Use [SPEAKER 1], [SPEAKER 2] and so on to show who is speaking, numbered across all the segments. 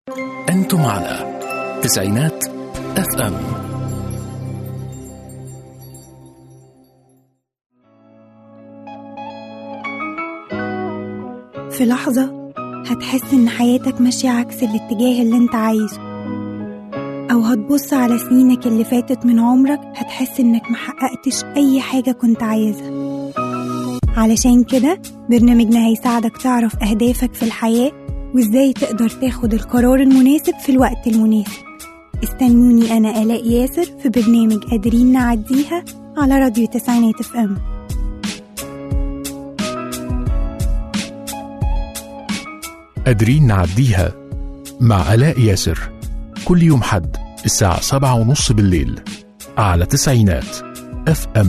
[SPEAKER 1] أنتم على تسعينات اف ام
[SPEAKER 2] في لحظة هتحس إن حياتك ماشية عكس الاتجاه اللي انت عايزه أو هتبص على سنينك اللي فاتت من عمرك هتحس إنك محققتش أي حاجة كنت عايزها علشان كده برنامجنا هيساعدك تعرف أهدافك في الحياة وإزاي تقدر تاخد القرار المناسب في الوقت المناسب استنوني أنا آلاء ياسر في برنامج قادرين نعديها على راديو تسعينات اف ام
[SPEAKER 1] قادرين نعديها مع آلاء ياسر كل يوم حد الساعة سبعة ونص بالليل على تسعينات اف ام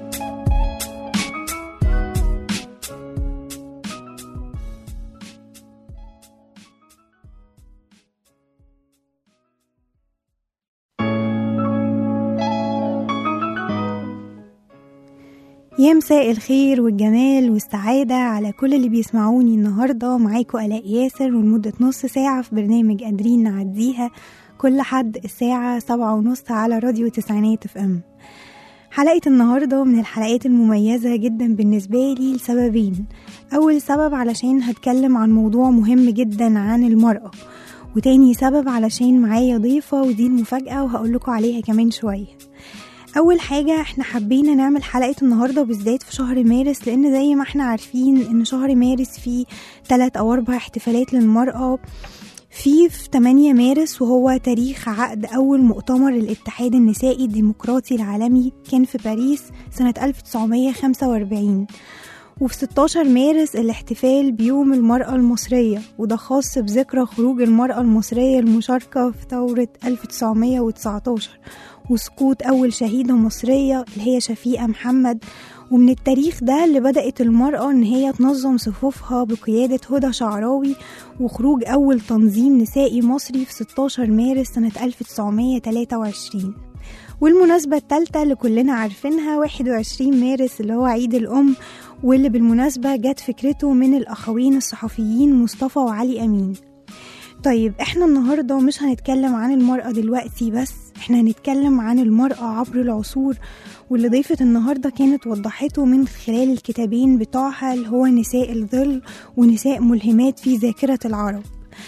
[SPEAKER 2] يا مساء الخير والجمال والسعادة على كل اللي بيسمعوني النهاردة معاكم آلاء ياسر ولمدة نص ساعة في برنامج قادرين نعديها كل حد الساعة سبعة ونص على راديو تسعينات اف ام حلقة النهاردة من الحلقات المميزة جدا بالنسبة لي لسببين أول سبب علشان هتكلم عن موضوع مهم جدا عن المرأة وتاني سبب علشان معايا ضيفة ودي المفاجأة وهقولكوا عليها كمان شوية اول حاجه احنا حبينا نعمل حلقه النهارده بالذات في شهر مارس لان زي ما احنا عارفين ان شهر مارس فيه تلات او اربع احتفالات للمراه في في 8 مارس وهو تاريخ عقد أول مؤتمر الاتحاد النسائي الديمقراطي العالمي كان في باريس سنة 1945 وفي 16 مارس الاحتفال بيوم المرأة المصرية وده خاص بذكرى خروج المرأة المصرية المشاركة في ثورة 1919 وسقوط أول شهيدة مصرية اللي هي شفيقة محمد ومن التاريخ ده اللي بدأت المرأة إن هي تنظم صفوفها بقيادة هدى شعراوي وخروج أول تنظيم نسائي مصري في 16 مارس سنة 1923 والمناسبة التالتة اللي كلنا عارفينها 21 مارس اللي هو عيد الأم واللي بالمناسبة جت فكرته من الأخوين الصحفيين مصطفى وعلي أمين طيب احنا النهاردة مش هنتكلم عن المرأة دلوقتي بس احنا هنتكلم عن المرأة عبر العصور واللي ضيفة النهاردة كانت وضحته من خلال الكتابين بتوعها اللي هو نساء الظل ونساء ملهمات في ذاكرة العرب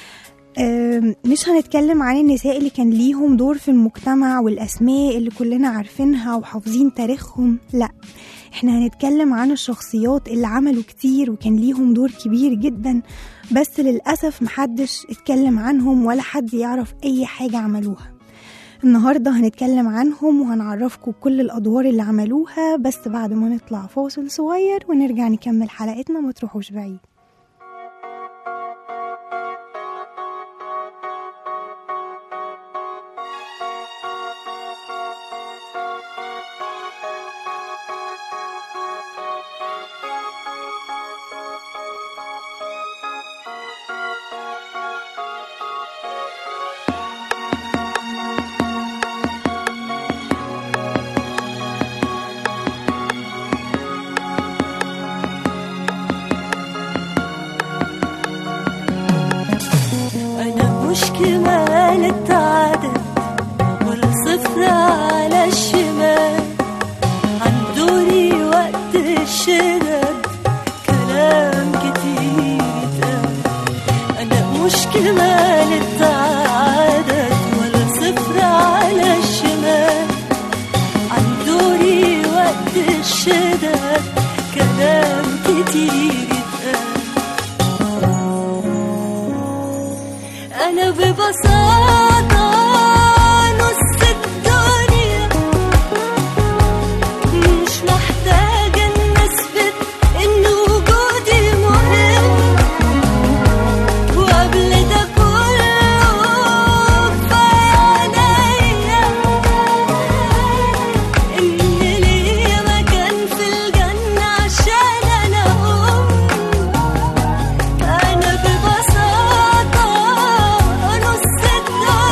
[SPEAKER 2] آم، مش هنتكلم عن النساء اللي كان ليهم دور في المجتمع والأسماء اللي كلنا عارفينها وحافظين تاريخهم لأ احنا هنتكلم عن الشخصيات اللي عملوا كتير وكان ليهم دور كبير جدا بس للأسف محدش اتكلم عنهم ولا حد يعرف أي حاجة عملوها النهاردة هنتكلم عنهم وهنعرفكم كل الأدوار اللي عملوها بس بعد ما نطلع فاصل صغير ونرجع نكمل حلقتنا ما تروحوش بعيد
[SPEAKER 3] أنا مش كمال التعدد ولا صفر على الشمال عندوني وقت الشدد كلام كتير اتقال أنا مش كمال التعدد ولا صفر على الشمال عندوني وقت الشدد كلام كتير اتقال أنا ببساطة نص الدنيا مش محتاجة إن أثبت إن وجودي مهم وقبل ده كله كفاية عليا إن ليا مكان في الجنة عشان أنا أم أنا ببساطة نص الدنيا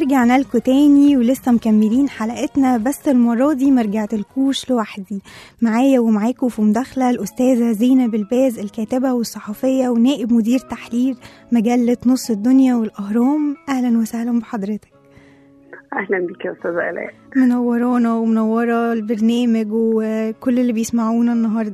[SPEAKER 2] ورجعنا لكم تاني ولسه مكملين حلقتنا بس المرة دي ما رجعتلكوش لوحدي معايا ومعاكم في مداخلة الأستاذة زينب الباز الكاتبة والصحفية ونائب مدير تحرير مجلة نص الدنيا والأهرام أهلا وسهلا بحضرتك
[SPEAKER 4] اهلا بك يا استاذه الاء
[SPEAKER 2] منورانا ومنورة البرنامج وكل اللي بيسمعونا النهارده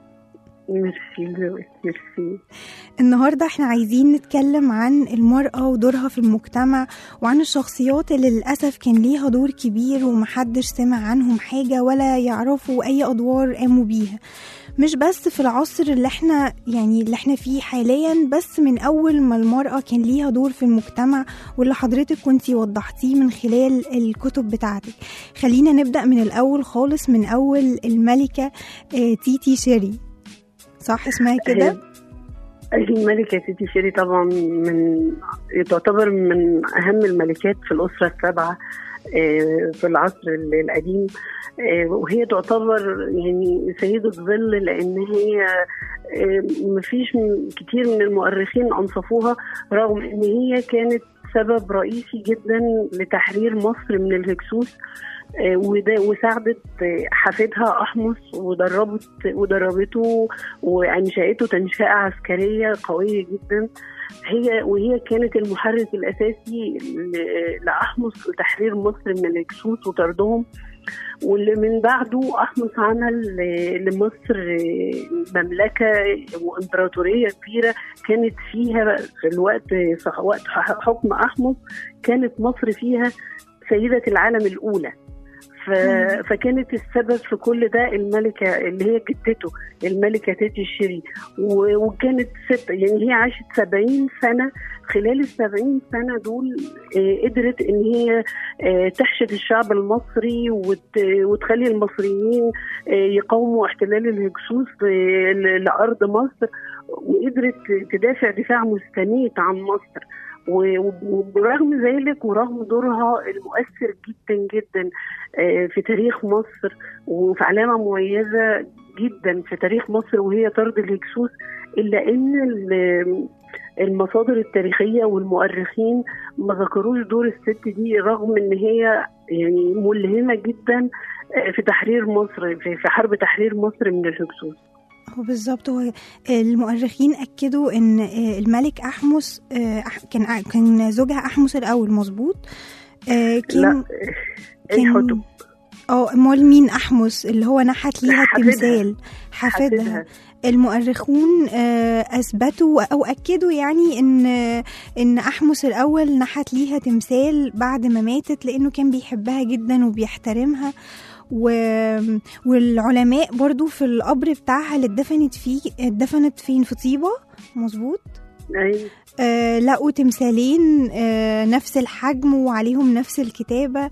[SPEAKER 4] ميرسي ميرسي
[SPEAKER 2] النهاردة احنا عايزين نتكلم عن المرأة ودورها في المجتمع وعن الشخصيات اللي للأسف كان ليها دور كبير ومحدش سمع عنهم حاجة ولا يعرفوا أي أدوار قاموا بيها مش بس في العصر اللي احنا يعني اللي احنا فيه حاليا بس من أول ما المرأة كان ليها دور في المجتمع واللي حضرتك كنتي وضحتيه من خلال الكتب بتاعتك خلينا نبدأ من الأول خالص من أول الملكة آه، تيتي شيري صح اسمها كده؟
[SPEAKER 4] الملكة تيتي شيري طبعا من تعتبر من أهم الملكات في الأسرة السبعة آه، في العصر ال- القديم آه، وهي تعتبر يعني سيدة ظل لأن هي آه، مفيش م- كتير من المؤرخين أنصفوها رغم أن هي كانت سبب رئيسي جدا لتحرير مصر من الهكسوس آه، وده وساعدت آه، حفيدها أحمس ودربت ودربته وانشاته تنشئه عسكريه قويه جدا هي وهي كانت المحرك الاساسي ل- لاحمس لتحرير مصر من الهكسوس وطردهم واللي من بعده احمس عمل آه، لمصر آه، مملكه وامبراطوريه كبيره كانت فيها في الوقت صح وقت حكم احمس كانت مصر فيها سيده العالم الاولى ف... فكانت السبب في كل ده الملكة اللي هي جدته الملكة تيتي الشيري و... وكانت ست يعني هي عاشت سبعين سنة خلال السبعين سنة دول آه، قدرت إن هي آه، تحشد الشعب المصري وت... وتخلي المصريين آه، يقاوموا احتلال الهكسوس آه، ل- لأرض مصر وقدرت تدافع دفاع مستميت عن مصر و- وبرغم ذلك ورغم دورها المؤثر جدا جدا آه، في تاريخ مصر وفي علامة مميزة جدا في تاريخ مصر وهي طرد الهكسوس إلا إن ال- المصادر التاريخية والمؤرخين ما ذكروش دور الست دي رغم إن هي يعني ملهمة جدا آه، في تحرير مصر في في حرب تحرير مصر من الهكسوس
[SPEAKER 2] هو بالظبط هو المؤرخين اكدوا ان آه، الملك احمس آه، أح- كان كان زوجها احمس الاول مظبوط آه،
[SPEAKER 4] لا
[SPEAKER 2] كان
[SPEAKER 4] أي حتب
[SPEAKER 2] اه امال مين احمس اللي هو نحت ليها
[SPEAKER 4] حفيدها.
[SPEAKER 2] التمثال حفيدها
[SPEAKER 4] حفيدها.
[SPEAKER 2] المؤرخون آه، اثبتوا او اكدوا يعني ان ان احمس الاول نحت ليها تمثال بعد ما ماتت لانه كان بيحبها جدا وبيحترمها و... والعلماء برضو في القبر بتاعها اللي اتدفنت فيه اتدفنت فين في طيبة مظبوط
[SPEAKER 4] أي
[SPEAKER 2] آه لقوا تمثالين آه نفس الحجم وعليهم نفس الكتابة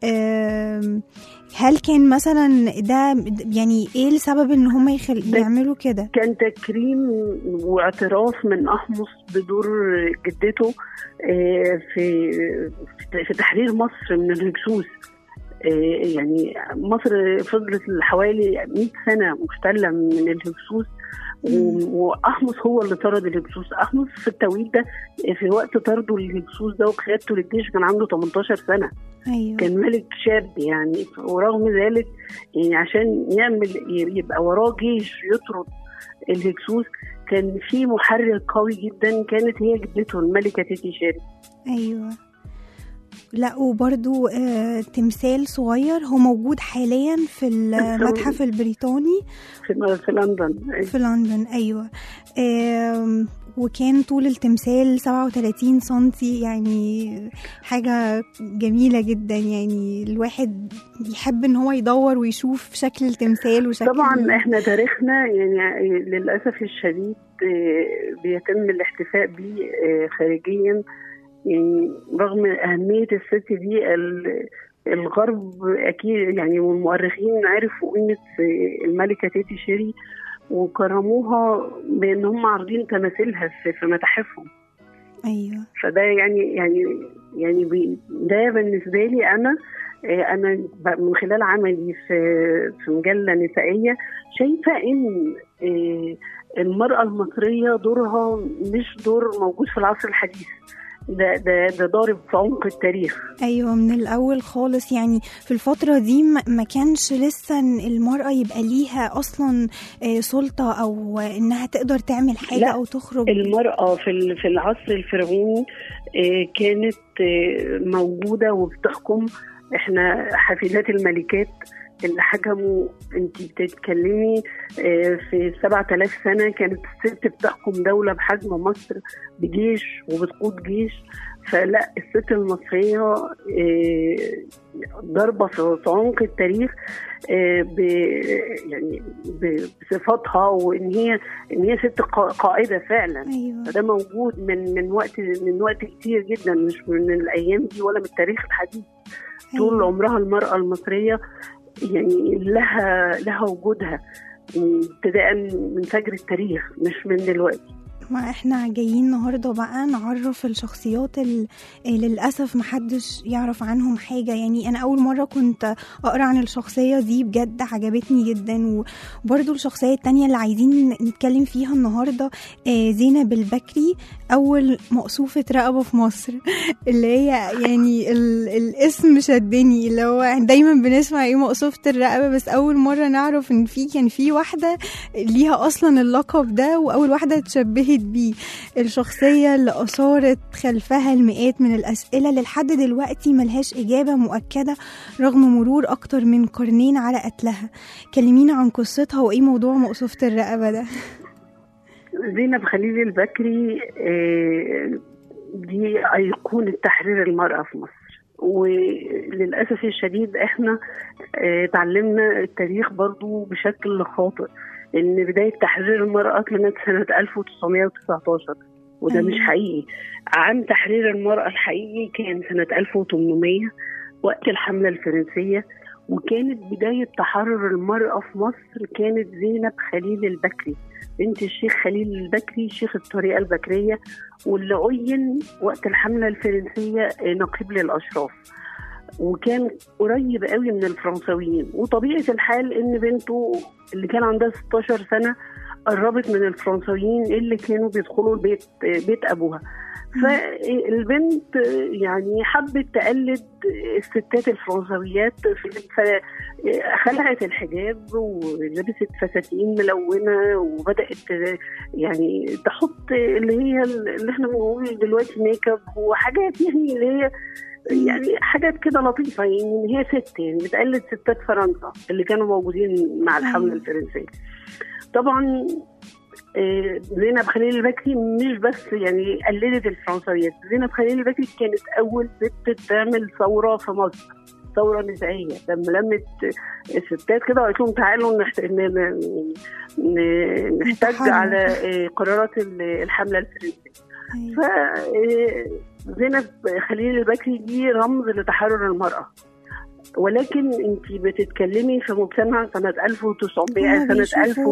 [SPEAKER 2] آه هل كان مثلا ده يعني ايه السبب ان هم يخل...
[SPEAKER 4] ده-
[SPEAKER 2] يعملوا كده
[SPEAKER 4] كان تكريم واعتراف من احمس بدور جدته آه، في في تحرير مصر من الهكسوس آه، يعني مصر فضلت حوالي 100 سنه محتله من الهكسوس و- واحمس هو اللي طرد الهكسوس احمس في التوقيت ده في وقت طرده للهكسوس ده وقيادته للجيش كان عنده 18 سنه
[SPEAKER 2] ايوه
[SPEAKER 4] كان ملك شاب يعني ورغم ذلك يعني عشان يعمل يبقى وراه جيش يطرد الهكسوس كان في محرك قوي جدا كانت هي جدته الملكه تيتي شيري
[SPEAKER 2] ايوه لقوا برضو آه تمثال صغير هو موجود حاليا في المتحف البريطاني
[SPEAKER 4] في في لندن
[SPEAKER 2] في لندن ايوه آم، وكان طول التمثال 37 سنتي يعني حاجة جميلة جدا يعني الواحد يحب ان هو يدور ويشوف شكل التمثال وشكل
[SPEAKER 4] طبعا احنا تاريخنا يعني للاسف الشديد آه، بيتم الاحتفاء به آه، خارجيا يعني رغم اهميه الست دي ال- الغرب اكيد يعني والمؤرخين عرفوا قيمه آه، الملكه تيتي شيري وكرموها بان هم عارضين تماثيلها في في متاحفهم
[SPEAKER 2] ايوه
[SPEAKER 4] فده يعني يعني يعني بي- ده بالنسبه لي انا آه، انا ب- من خلال عملي في في مجله نسائيه شايفه ان آه، المراه المصريه دورها مش دور موجود في العصر الحديث ده ده ده ضارب في عمق التاريخ
[SPEAKER 2] ايوه من الاول خالص يعني في الفتره دي ما ما كانش لسه إن المراه يبقى ليها اصلا آه، سلطه او انها تقدر تعمل حاجه
[SPEAKER 4] لا،
[SPEAKER 2] او تخرج
[SPEAKER 4] المرأة في ال- في العصر الفرعوني آه، كانت آه، موجودة وبتحكم احنا حفيدات الملكات اللي حكموا انت بتتكلمي آه، في 7000 سنة كانت الست بتحكم دولة بحجم مصر بجيش وبتقود جيش فلا الست المصرية آه، ضربة في في عمق التاريخ آه، ب يعني ب- بصفاتها وان هي ان هي ست قا- قائده فعلا
[SPEAKER 2] ايوه
[SPEAKER 4] فده موجود من من وقت من وقت كتير جدا مش من الايام دي ولا من التاريخ الحديث طول
[SPEAKER 2] أيوة.
[SPEAKER 4] عمرها المراه المصريه يعني لها لها وجودها ابتداء من فجر التاريخ مش من دلوقتي
[SPEAKER 2] ما احنا جايين النهارده بقى نعرف الشخصيات اللي للاسف محدش يعرف عنهم حاجه يعني انا اول مره كنت اقرا عن الشخصيه دي بجد عجبتني جدا وبرده الشخصيه التانية اللي عايزين نتكلم فيها النهارده آه، زينب البكري اول مقصوفه رقبه في مصر اللي هي يعني ال- الاسم شدني اللي هو دايما بنسمع ايه مقصوفه الرقبه بس اول مره نعرف ان في كان في واحده ليها اصلا اللقب ده واول واحده اتشبهت بيه الشخصيه اللي اثارت خلفها المئات من الاسئله اللي لحد دلوقتي ملهاش اجابه مؤكده رغم مرور اكتر من قرنين على قتلها كلمينا عن قصتها وايه موضوع مقصوفه الرقبه ده
[SPEAKER 4] زينب خليل البكري آه، دي أيقونة تحرير المرأة في مصر وللأسف الشديد احنا آه، اتعلمنا التاريخ برضو بشكل خاطئ ان بداية تحرير المرأة كانت سنة 1919 وده
[SPEAKER 2] أيوة.
[SPEAKER 4] مش حقيقي عام تحرير المرأة الحقيقي كان سنة 1800 وقت الحملة الفرنسية وكانت بداية تحرر المرأة في مصر كانت زينب خليل البكري بنت الشيخ خليل البكري شيخ الطريقة البكرية واللي عين وقت الحملة الفرنسية آه، نقيب للأشراف وكان قريب قوي من الفرنساويين وطبيعة الحال إن بنته اللي كان عندها 16 سنة قربت من الفرنساويين اللي كانوا بيدخلوا البيت آه، بيت أبوها فالبنت آه، يعني حبت تقلد الستات الفرنساويات في- فخلعت الحجاب ولبست فساتين ملونه وبدات آه، يعني تحط اللي هي اللي احنا بنقول دلوقتي ميك اب وحاجات يعني اللي هي يعني حاجات كده لطيفه يعني إن هي ست يعني بتقلد ستات فرنسا اللي كانوا موجودين مع الحمله
[SPEAKER 2] أيوة.
[SPEAKER 4] الفرنسيه. طبعا آه، زينب خليل البكري مش بس يعني قلدت الفرنساويات زينب خليل البكري كانت اول ست تعمل ثوره في مصر ثوره نسائيه لما لمت الستات كده وقالت لهم تعالوا نحت... ن... ن... ن... نحتج
[SPEAKER 2] نتحرك.
[SPEAKER 4] على آه، قرارات ال- الحمله الفرنسيه
[SPEAKER 2] أيوة.
[SPEAKER 4] ف آه، زينب خليل البكري دي رمز لتحرر المراه ولكن انت بتتكلمي في مجتمع سنه 1900
[SPEAKER 2] هما
[SPEAKER 4] سنه
[SPEAKER 2] بيشوفوا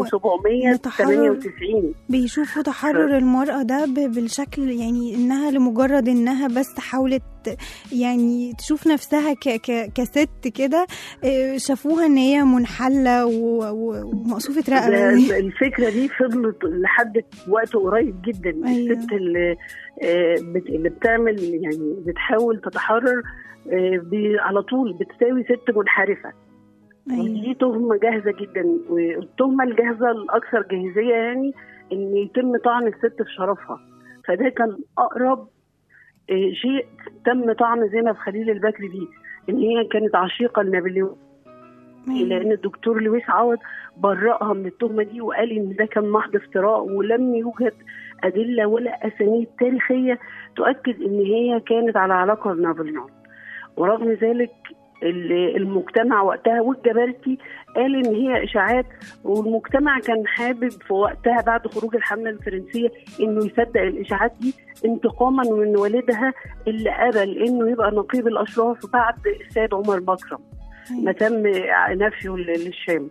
[SPEAKER 4] 1798
[SPEAKER 2] بيشوفوا تحرر المرأة ده ب- بالشكل يعني إنها لمجرد إنها بس حاولت يعني تشوف نفسها ك ك كست كده إيه، شافوها إن هي منحلة و- و- ومقصوفة رقبة
[SPEAKER 4] ده الفكره دي فضلت لحد وقت قريب جدا
[SPEAKER 2] أيوة.
[SPEAKER 4] الست اللي آه، بت- اللي بتعمل يعني بتحاول تتحرر آه، بي- على طول بتساوي ست منحرفه
[SPEAKER 2] أيوة.
[SPEAKER 4] ودي تهمه جاهزه جدا والتهمه الجاهزه الاكثر جاهزيه يعني ان يتم طعن الست في شرفها فده كان اقرب آه، شيء تم طعن زينب خليل البكري بيه ان هي كانت عشيقه لنابليون
[SPEAKER 2] أيوة.
[SPEAKER 4] لان الدكتور لويس عوض برأها من التهمه دي وقال ان ده كان محض افتراء ولم يوجد ادله ولا اسانيد تاريخيه تؤكد ان هي كانت على علاقه بنابليون ورغم ذلك ال- المجتمع وقتها والجبرتي قال ان هي اشاعات والمجتمع كان حابب في وقتها بعد خروج الحمله الفرنسيه انه يصدق الاشاعات دي انتقاما من والدها اللي قبل انه يبقى نقيب الاشراف بعد السيد عمر مكرم ما تم نفيه للشام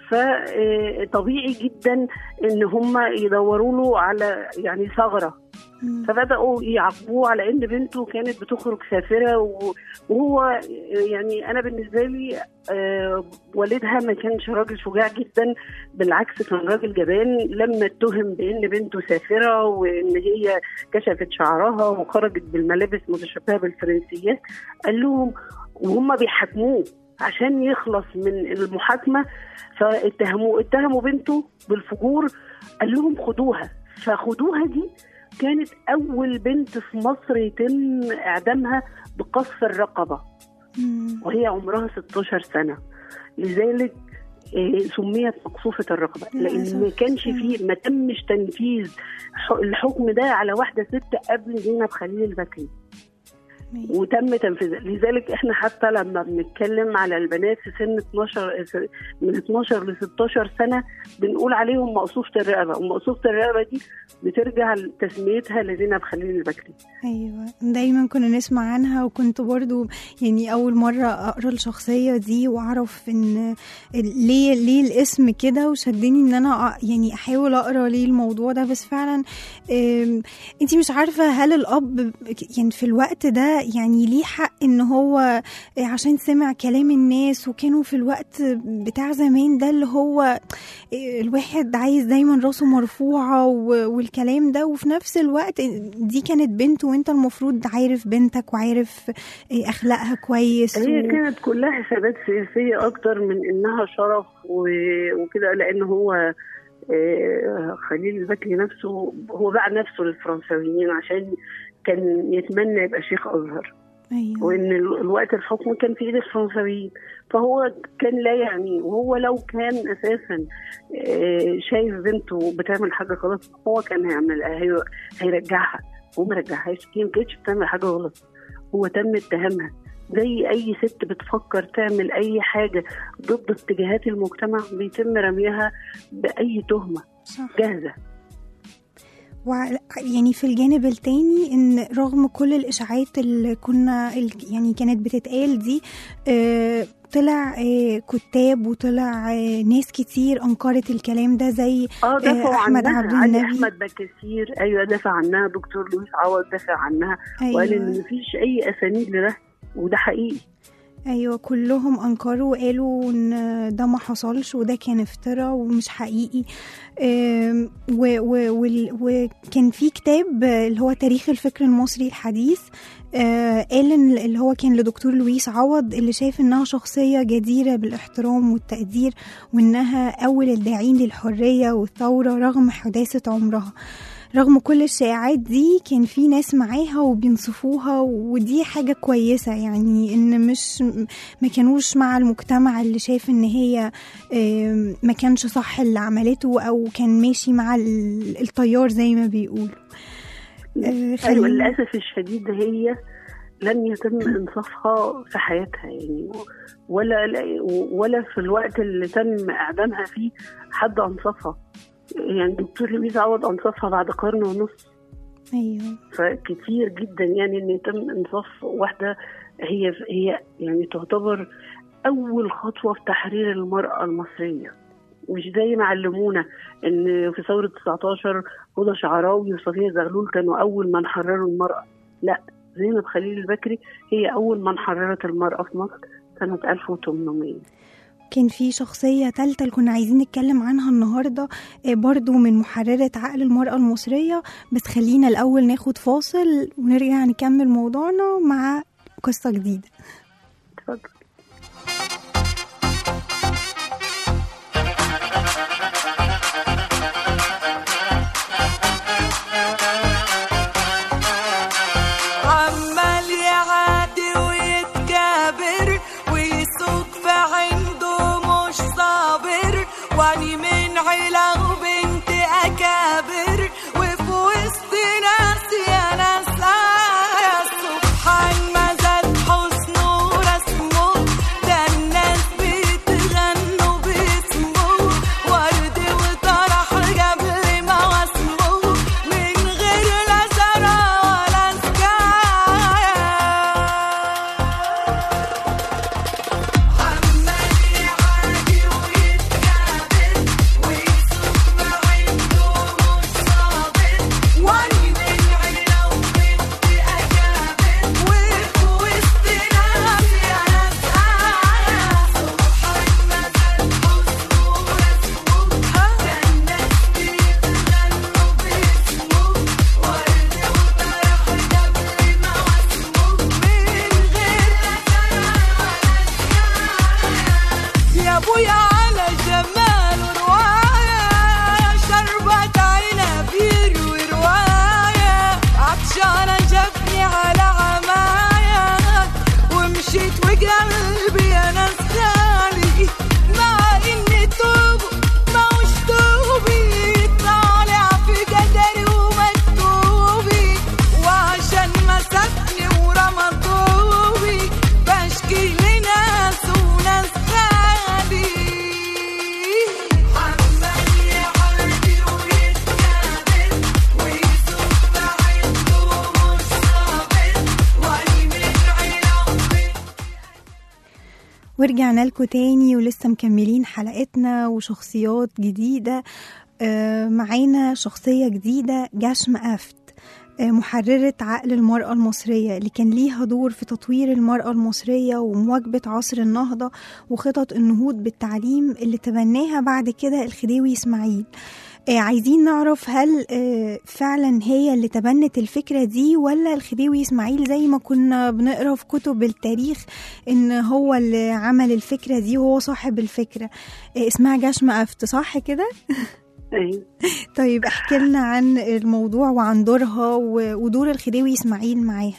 [SPEAKER 4] فطبيعي جدا ان هم يدوروا له على يعني ثغره
[SPEAKER 2] مم.
[SPEAKER 4] فبداوا يعاقبوه على ان بنته كانت بتخرج سافره و- وهو يعني انا بالنسبه لي آه، والدها ما كانش راجل شجاع جدا بالعكس كان راجل جبان لما اتهم بان بنته سافره وان هي كشفت شعرها وخرجت بالملابس متشبهه بالفرنسيات قال لهم وهم بيحاكموه عشان يخلص من المحاكمه فاتهموه اتهموا بنته بالفجور قال لهم خدوها فخدوها دي كانت أول بنت في مصر يتم إعدامها بقصف الرقبة
[SPEAKER 2] مم.
[SPEAKER 4] وهي عمرها 16 سنة لذلك آه، سميت مقصوفة الرقبة لأن ما
[SPEAKER 2] للأسف.
[SPEAKER 4] كانش فيه ما تمش تنفيذ ح- الحكم ده على واحدة ست قبل زينب خليل البكري
[SPEAKER 2] أيوة.
[SPEAKER 4] وتم تنفيذها لذلك احنا حتى لما بنتكلم على البنات في سن 12 من 12 ل 16 سنه بنقول عليهم مقصوفه الرقبه ومقصوفه الرقبه دي بترجع لتسميتها لزينب خليل البكري
[SPEAKER 2] ايوه دايما كنا نسمع عنها وكنت برضو يعني اول مره اقرا الشخصيه دي واعرف ان ليه ليه الاسم كده وشدني ان انا أ- يعني احاول اقرا ليه الموضوع ده بس فعلا انت مش عارفه هل الاب يعني في الوقت ده يعني ليه حق ان هو آه، عشان سمع كلام الناس وكانوا في الوقت بتاع زمان ده اللي هو آه، الواحد عايز دايما راسه مرفوعه و- والكلام ده وفي نفس الوقت دي كانت بنت وانت المفروض عارف بنتك وعارف آه، اخلاقها كويس
[SPEAKER 4] هي
[SPEAKER 2] و...
[SPEAKER 4] كانت كلها حسابات سياسيه اكتر من انها شرف و- وكده لان هو آه، خليل البكري نفسه هو باع نفسه للفرنساويين عشان كان يتمنى يبقى شيخ ازهر
[SPEAKER 2] ايوه
[SPEAKER 4] وان ال- الوقت الحكم كان في ايد الفرنساويين فهو كان لا يعني وهو لو كان اساسا آه، شايف بنته بتعمل حاجه غلط هو كان هيعملها هي- هيرجعها هو ما رجعهاش هي ما كانتش بتعمل حاجه غلط هو تم اتهامها زي اي ست بتفكر تعمل اي حاجه ضد اتجاهات المجتمع بيتم رميها باي تهمه
[SPEAKER 2] صح
[SPEAKER 4] جاهزه
[SPEAKER 2] وع- يعني في الجانب التاني ان رغم كل الاشاعات اللي كنا ال- يعني كانت بتتقال دي آه، طلع آه، كتاب وطلع آه، ناس كتير انكرت الكلام ده زي
[SPEAKER 4] اه دافعوا
[SPEAKER 2] أحمد
[SPEAKER 4] عنها
[SPEAKER 2] عبد
[SPEAKER 4] علي
[SPEAKER 2] النبي.
[SPEAKER 4] احمد بكثير ايوه دافع عنها دكتور لويس عوض دافع عنها وقال ان
[SPEAKER 2] ايوه
[SPEAKER 4] مفيش اي اسانيد لده وده حقيقي
[SPEAKER 2] ايوه كلهم انكروا وقالوا ان ده ما حصلش وده كان افتراء ومش حقيقي آم، و- و- وال- وكان في كتاب اللي هو تاريخ الفكر المصري الحديث آه، قال ان اللي هو كان لدكتور لويس عوض اللي شايف انها شخصيه جديره بالاحترام والتقدير وانها اول الداعين للحريه والثوره رغم حداثه عمرها رغم كل الشائعات دي كان في ناس معاها وبينصفوها ودي حاجة كويسة يعني ان مش ما كانوش مع المجتمع اللي شايف ان هي آم، ما كانش صح اللي عملته او كان ماشي مع ال- التيار زي ما بيقولوا آه،
[SPEAKER 4] ايوه
[SPEAKER 2] خلينا-
[SPEAKER 4] للاسف الشديد هي لم يتم انصافها في حياتها يعني ولا ولا في الوقت اللي تم اعدامها فيه حد انصفها يعني دكتور لويس عوض انصفها بعد قرن ونص
[SPEAKER 2] ايوه
[SPEAKER 4] فكتير جدا يعني ان يتم انصاف واحده هي هي يعني تعتبر اول خطوه في تحرير المراه المصريه مش زي ما علمونا ان في ثوره 19 هدى شعراوي وصفيه زغلول كانوا اول من حرروا المراه لا زينب خليل البكري هي اول من حررت المراه في مصر سنه 1800
[SPEAKER 2] كان في شخصية تالتة اللي كنا عايزين نتكلم عنها النهاردة آه، برضو من محررة عقل المرأة المصرية بس خلينا الأول ناخد فاصل ونرجع نكمل موضوعنا مع قصة جديدة
[SPEAKER 4] اتفضل
[SPEAKER 3] عمال يعادي ويتكابر ويسوق في عنده مش صابر واني من عيلة وبنت أكابر وفي وسط ناس يا ناس يا سبحان ما زاد حسنه ورسمه ده الناس بتغنوا باسمه ورد وطرح قبل ما واسمه من غير لا زرع ولا سكايا عمال يعادي ويتكابر ويسوق
[SPEAKER 2] ورجعنا لكم تاني ولسه مكملين حلقتنا وشخصيات جديدة آه، معانا شخصية جديدة جشم أفت آه، محررة عقل المرأة المصرية اللي كان ليها دور في تطوير المرأة المصرية ومواكبة عصر النهضة وخطط النهوض بالتعليم اللي تبناها بعد كده الخديوي إسماعيل آه، عايزين نعرف هل آه، فعلا هي اللي تبنت الفكرة دي ولا الخديوي إسماعيل زي ما كنا بنقرا في كتب التاريخ إن هو اللي عمل الفكرة دي وهو صاحب الفكرة آه، اسمها جشم أفت صح كده؟
[SPEAKER 4] أيوة.
[SPEAKER 2] طيب احكي لنا عن الموضوع وعن دورها و- ودور الخديوي إسماعيل معاها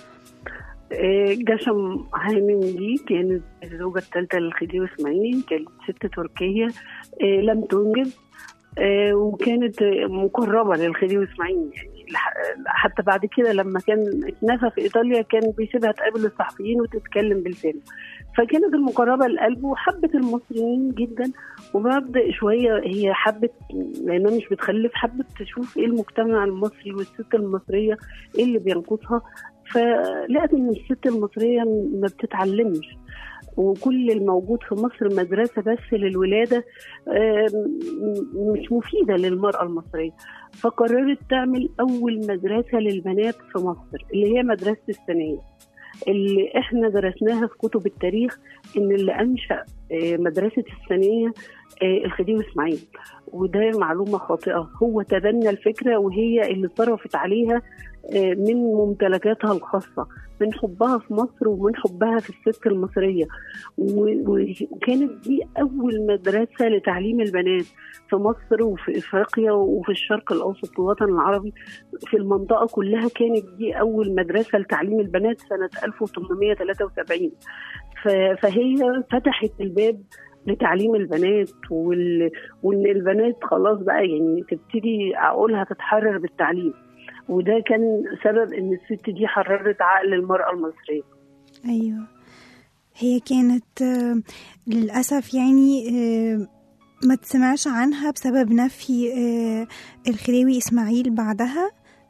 [SPEAKER 4] آه، جشم هانم دي كانت الزوجة الثالثة للخديوي إسماعيل كانت ست تركية آه، لم تنجب آه، وكانت آه، مقربة للخديوي إسماعيل يعني لح- حتى بعد كده لما كان اتنفى في إيطاليا كان بيسيبها تقابل الصحفيين وتتكلم بلسانه فكانت المقربة لقلبه وحبت المصريين جدا وبعد شوية هي حبت لأنها مش بتخلف حبت تشوف إيه المجتمع المصري والست المصرية إيه اللي بينقصها فلقت ان الست المصريه ما بتتعلمش وكل الموجود في مصر مدرسه بس للولاده آم، مش مفيده للمراه المصريه فقررت تعمل اول مدرسه للبنات في مصر اللي هي مدرسه الثانيه اللي احنا درسناها في كتب التاريخ ان اللي انشا آه، مدرسه الثانيه آه، الخديوي اسماعيل وده معلومه خاطئه هو تبنى الفكره وهي اللي صرفت عليها آه، من ممتلكاتها الخاصه من حبها في مصر ومن حبها في الست المصريه و- وكانت دي اول مدرسه لتعليم البنات في مصر وفي افريقيا وفي الشرق الاوسط والوطن العربي في المنطقه كلها كانت دي اول مدرسه لتعليم البنات سنه 1873 ف- فهي فتحت الباب لتعليم البنات وال... وان البنات خلاص بقى يعني تبتدي عقولها تتحرر بالتعليم وده كان سبب ان الست دي حررت عقل المراه المصريه
[SPEAKER 2] أيوة هي كانت آه، للأسف يعني آه، ما تسمعش عنها بسبب نفي آه، الخديوي إسماعيل بعدها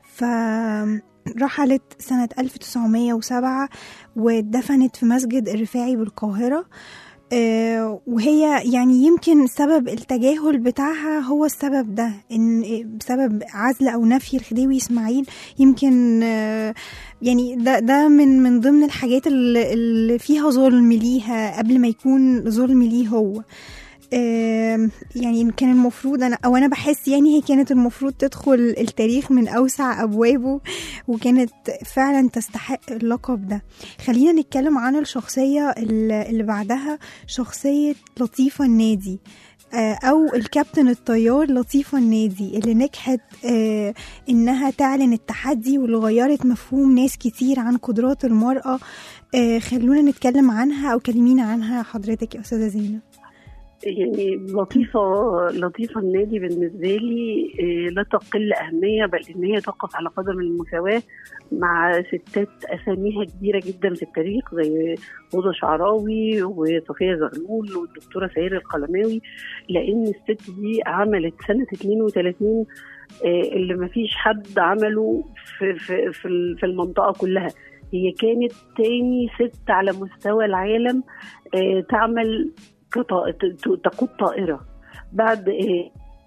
[SPEAKER 2] فرحلت سنة 1907 واتدفنت في مسجد الرفاعي بالقاهرة آه، وهي يعني يمكن سبب التجاهل بتاعها هو السبب ده ان بسبب عزل او نفي الخديوي اسماعيل يمكن آه، يعني ده ده من من ضمن الحاجات اللي اللي فيها ظلم ليها قبل ما يكون ظلم ليه هو آم، يعني كان المفروض انا او انا بحس يعني هي كانت المفروض تدخل التاريخ من اوسع ابوابه وكانت فعلا تستحق اللقب ده خلينا نتكلم عن الشخصيه اللي اللي بعدها شخصيه لطيفه النادي آه، او الكابتن الطيار لطيفه النادي اللي نجحت آه، انها تعلن التحدي واللي غيرت مفهوم ناس كتير عن قدرات المراه آه، خلونا نتكلم عنها او كلمينا عنها حضرتك يا استاذه زينب
[SPEAKER 4] يعني لطيفة لطيفة النادي بالنسبة لي إيه، لا تقل أهمية بل إن هي تقف على قدم المساواة مع ستات أساميها كبيرة جدا في التاريخ زي هدى شعراوي وصفية زغلول والدكتورة سير القلماوي لأن الست دي عملت سنة 32 إيه، اللي ما فيش حد عمله في, في, في, ال- في المنطقة كلها هي كانت تاني ست على مستوى العالم إيه، تعمل كطا- ت- تقود طائرة بعد إيه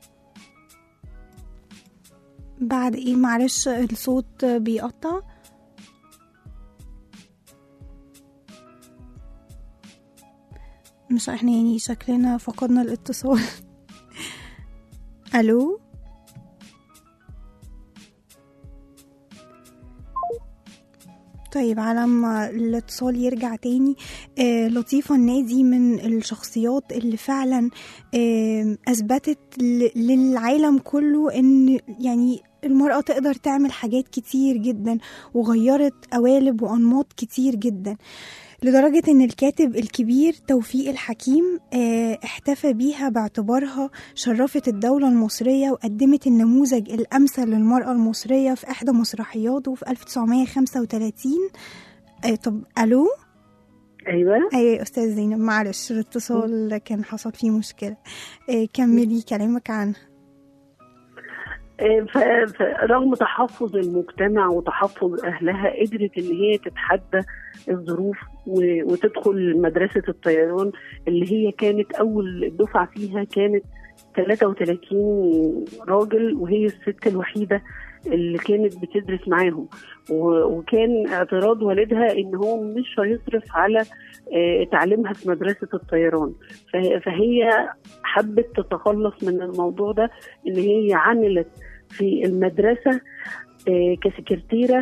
[SPEAKER 2] بعد ايه معلش الصوت بيقطع مش احنا يعني شكلنا فقدنا الاتصال الو طيب على ما الاتصال يرجع تاني آه لطيفة النادي من الشخصيات اللي فعلا آه أثبتت ل- للعالم كله إن يعني المرأة تقدر تعمل حاجات كتير جدا وغيرت قوالب وأنماط كتير جدا لدرجة إن الكاتب الكبير توفيق الحكيم آه، احتفى بيها باعتبارها شرفت الدولة المصرية وقدمت النموذج الأمثل للمرأة المصرية في إحدى مسرحياته في 1935 آه، طب ألو؟
[SPEAKER 4] أيوة
[SPEAKER 2] أيوة يا أستاذ زينب معلش الاتصال كان حصل فيه مشكلة آه، كملي كلامك عنها
[SPEAKER 4] آه، ف- فرغم تحفظ المجتمع وتحفظ اهلها قدرت ان هي تتحدى الظروف و- وتدخل مدرسه الطيران اللي هي كانت اول دفعه فيها كانت 33 راجل وهي الست الوحيده اللي كانت بتدرس معاهم و- وكان اعتراض والدها ان هو مش هيصرف على آه، تعليمها في مدرسه الطيران ف- فهي حبت تتخلص من الموضوع ده ان هي عملت في المدرسه آه، كسكرتيره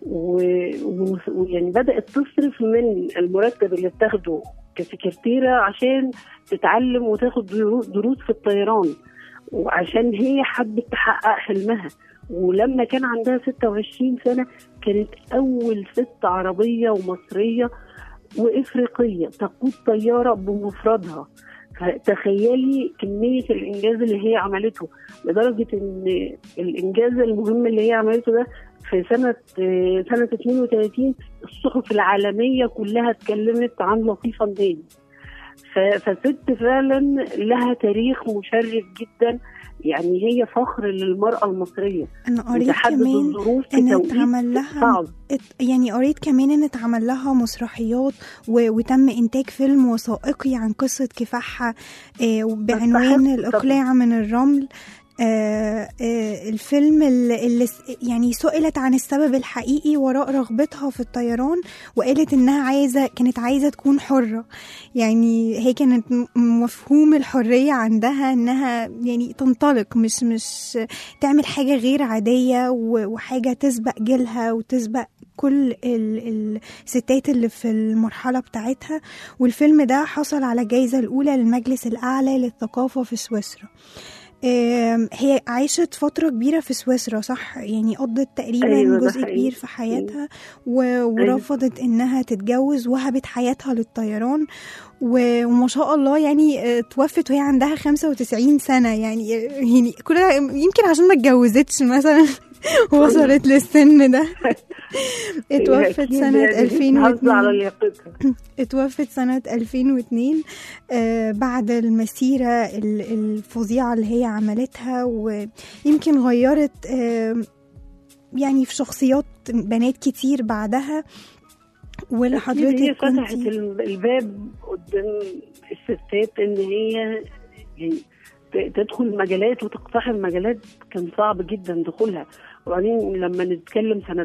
[SPEAKER 4] و- و- ويعني بدات تصرف من المرتب اللي بتاخده كسكرتيره عشان تتعلم وتاخد درو- دروس في الطيران وعشان هي حبت تحقق حلمها ولما كان عندها 26 سنه كانت اول ست عربيه ومصريه وافريقيه تقود طياره بمفردها فتخيلي كميه الانجاز اللي هي عملته لدرجه ان الانجاز المهم اللي هي عملته ده في سنه آه، سنه 32 الصحف العالميه كلها اتكلمت عن لطيفه النادي ف- فست فعلا لها تاريخ مشرف جدا يعني هي فخر للمراه المصريه
[SPEAKER 2] انا قريت
[SPEAKER 4] وتحدد
[SPEAKER 2] كمان
[SPEAKER 4] الظروف في
[SPEAKER 2] ان
[SPEAKER 4] توقيت
[SPEAKER 2] اتعمل لها
[SPEAKER 4] صعب
[SPEAKER 2] ات- يعني قريت كمان ان اتعمل لها مسرحيات و... وتم انتاج فيلم وثائقي عن قصه كفاحها آه بعنوان
[SPEAKER 4] أستحق
[SPEAKER 2] الاقلاع من الرمل آه آه الفيلم اللي اللي س- يعني سئلت عن السبب الحقيقي وراء رغبتها في الطيران وقالت انها عايزه كانت عايزه تكون حره يعني هي كانت م- مفهوم الحريه عندها انها يعني تنطلق مش مش تعمل حاجه غير عاديه و- وحاجه تسبق جيلها وتسبق كل ال- الستات اللي في المرحلة بتاعتها والفيلم ده حصل على الجايزة الأولى للمجلس الأعلى للثقافة في سويسرا آم، هي عاشت فترة كبيرة في سويسرا صح يعني قضت تقريبا
[SPEAKER 4] أيوة، ده
[SPEAKER 2] جزء
[SPEAKER 4] حقيقي.
[SPEAKER 2] كبير في حياتها و- ورفضت انها تتجوز وهبت حياتها للطيران و- وما شاء الله يعني آه، توفت وهي عندها 95 سنة يعني يعني كل ده يمكن عشان ما اتجوزتش مثلا وصلت للسن ده اتوفت
[SPEAKER 4] أكيد
[SPEAKER 2] سنة
[SPEAKER 4] يعني بتحافظ
[SPEAKER 2] 2002
[SPEAKER 4] على لياقتها
[SPEAKER 2] اتوفت سنة 2002 آه، بعد المسيرة ال- الفظيعة اللي هي عملتها ويمكن غيرت آه، يعني في شخصيات بنات كتير بعدها واللي
[SPEAKER 4] أكيد هي
[SPEAKER 2] حضرتك
[SPEAKER 4] فتحت
[SPEAKER 2] كنتي
[SPEAKER 4] ال- الباب قدام الستات ان هي يعني ت- تدخل مجالات وتقتحم مجالات كان صعب جدا دخولها وبعدين لما نتكلم سنة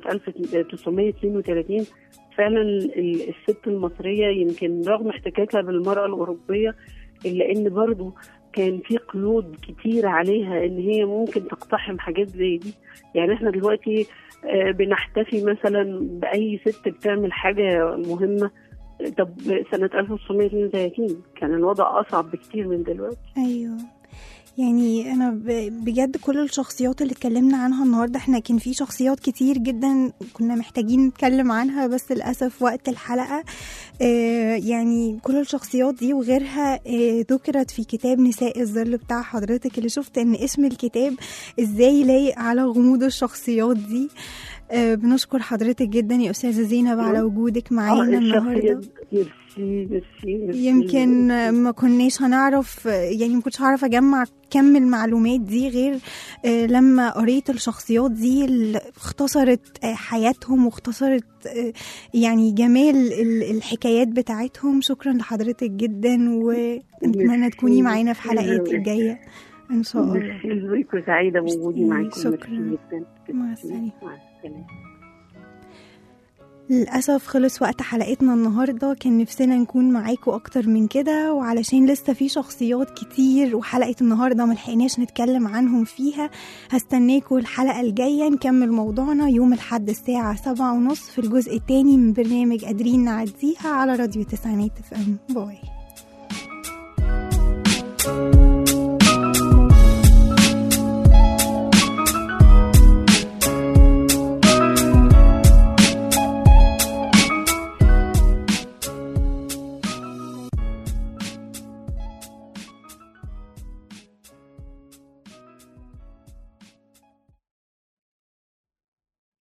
[SPEAKER 4] 1932 فعلا ال- الست المصرية يمكن رغم احتكاكها بالمرأة الأوروبية إلا إن برضو كان في قيود كتير عليها إن هي ممكن تقتحم حاجات زي دي يعني إحنا دلوقتي آه، بنحتفي مثلا بأي ست بتعمل حاجة مهمة طب سنة 1932 كان الوضع أصعب بكتير من دلوقتي
[SPEAKER 2] ايوه يعني انا ب- بجد كل الشخصيات اللي اتكلمنا عنها النهارده احنا كان في شخصيات كتير جدا كنا محتاجين نتكلم عنها بس للاسف وقت الحلقه آه يعني كل الشخصيات دي وغيرها آه ذكرت في كتاب نساء الظل بتاع حضرتك اللي شفت ان اسم الكتاب ازاي لايق على غموض الشخصيات دي آه بنشكر حضرتك جدا يا استاذه زينب على وجودك معانا النهارده
[SPEAKER 4] الشخصيات ميرسي ميرسي ميرسي.
[SPEAKER 2] يمكن ما كناش هنعرف يعني ما كنتش هعرف اجمع كم المعلومات دي غير آه، لما قريت الشخصيات دي اللي اختصرت آه، حياتهم واختصرت آه، يعني جمال ال- الحكايات بتاعتهم شكرا لحضرتك جدا ونتمنى تكوني معانا في حلقات الجايه ان شاء الله
[SPEAKER 4] ميرسي لذوقك وسعيدة بوجودي
[SPEAKER 2] ميرسي،
[SPEAKER 4] معاكم
[SPEAKER 2] شكراً.
[SPEAKER 4] ميرسي جدا
[SPEAKER 2] مع السلامة.
[SPEAKER 4] مع السلامة
[SPEAKER 2] للأسف خلص وقت حلقتنا النهاردة كان نفسنا نكون معاكم أكتر من كده وعلشان لسه في شخصيات كتير وحلقة النهاردة ملحقناش نتكلم عنهم فيها هستناكم الحلقة الجاية نكمل موضوعنا يوم الحد الساعة سبعة ونص في الجزء التاني من برنامج قادرين نعديها على راديو تسعينات اف ام باي